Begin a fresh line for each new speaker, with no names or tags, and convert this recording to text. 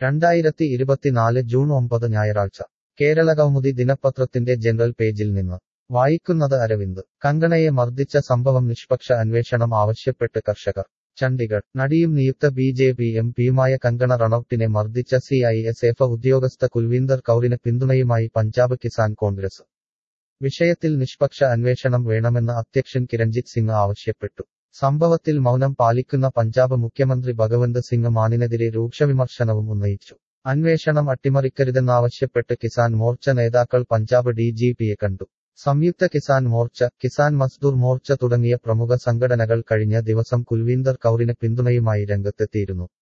രണ്ടായിരത്തി ഇരുപത്തിനാല് ജൂൺ ഒമ്പത് ഞായറാഴ്ച കേരളകൗമുദി ദിനപത്രത്തിന്റെ ജനറൽ പേജിൽ നിന്ന് വായിക്കുന്നത് അരവിന്ദ് കങ്കണയെ മർദ്ദിച്ച സംഭവം നിഷ്പക്ഷ അന്വേഷണം ആവശ്യപ്പെട്ട് കർഷകർ ചണ്ഡിഗഡ് നടിയും നിയുക്ത ബി ജെ പി എം പിയുമായ കങ്കണ റണൌട്ടിനെ മർദ്ദിച്ച സി ഐ എസ് എഫ് ഉദ്യോഗസ്ഥ കുൽവീന്ദർ കൌറിന് പിന്തുണയുമായി പഞ്ചാബ് കിസാൻ കോൺഗ്രസ് വിഷയത്തിൽ നിഷ്പക്ഷ അന്വേഷണം വേണമെന്ന് അധ്യക്ഷൻ കിരൺജിത് സിംഗ് ആവശ്യപ്പെട്ടു സംഭവത്തിൽ മൗനം പാലിക്കുന്ന പഞ്ചാബ് മുഖ്യമന്ത്രി ഭഗവന്ത് സിംഗ് മാണിനെതിരെ രൂക്ഷവിമർശനവും ഉന്നയിച്ചു അന്വേഷണം അട്ടിമറിക്കരുതെന്നാവശ്യപ്പെട്ട് കിസാൻ മോർച്ച നേതാക്കൾ പഞ്ചാബ് ഡി ജി പിയെ കണ്ടു സംയുക്ത കിസാൻ മോർച്ച കിസാൻ മസ്ദൂർ മോർച്ച തുടങ്ങിയ പ്രമുഖ സംഘടനകൾ കഴിഞ്ഞ ദിവസം കുൽവീന്ദർ കൌറിന് പിന്തുണയുമായി രംഗത്തെത്തിയിരുന്നു